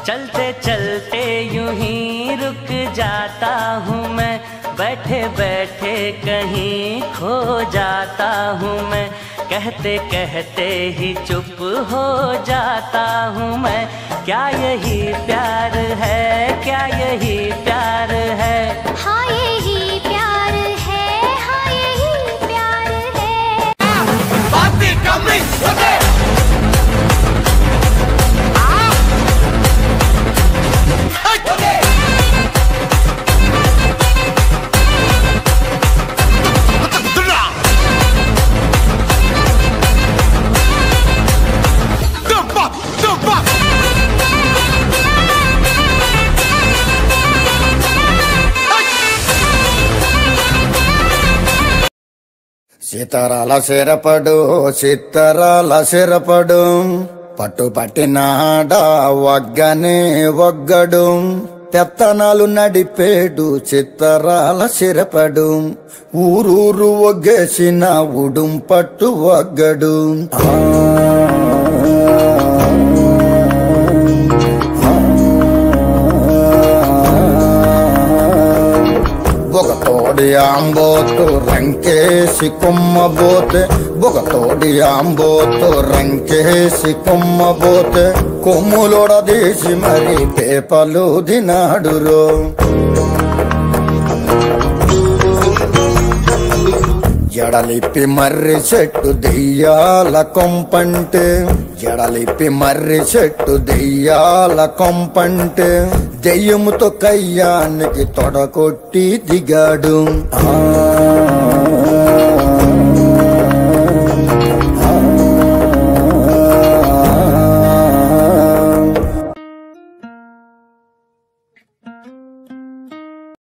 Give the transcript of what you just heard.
चलते चलते यूं ही रुक जाता हूँ मैं बैठे बैठे कहीं खो जाता हूँ मैं कहते कहते ही चुप हो जाता हूँ मैं क्या यही प्यार है क्या यही प्यार है हाँ यही प्यार है हाँ यही प्यार है సీతారాల సిరపడు సీతారాల సిరపడు పట్టు పట్టినాడ వగ్గనే వగ్గడు పెత్తనాలు నడిపేడు చిత్తరాల సిరపడు ఊరూరు ఒగ్గేసిన ఉడుం పట్టు వగ్గడు ఆ, ఒక తోడి ఆంబోతు రంకేసి కొమ్మబోతే ఒక తోడి ఆంబోతు రంకేసి కొమ్మబోతే కొమ్ములొడదీసి మరి పేపలు దినాడురో జడలిప్పి మర్రి చెట్టు దెయ్యాల కొంపంటే జడలిప్పి మర్రి చెట్టు దెయ్యాల కొంపంటే దెయ్యముతో కయ్యానికి తొడకొట్టి దిగాడు ఆ, ఆ, ఆ.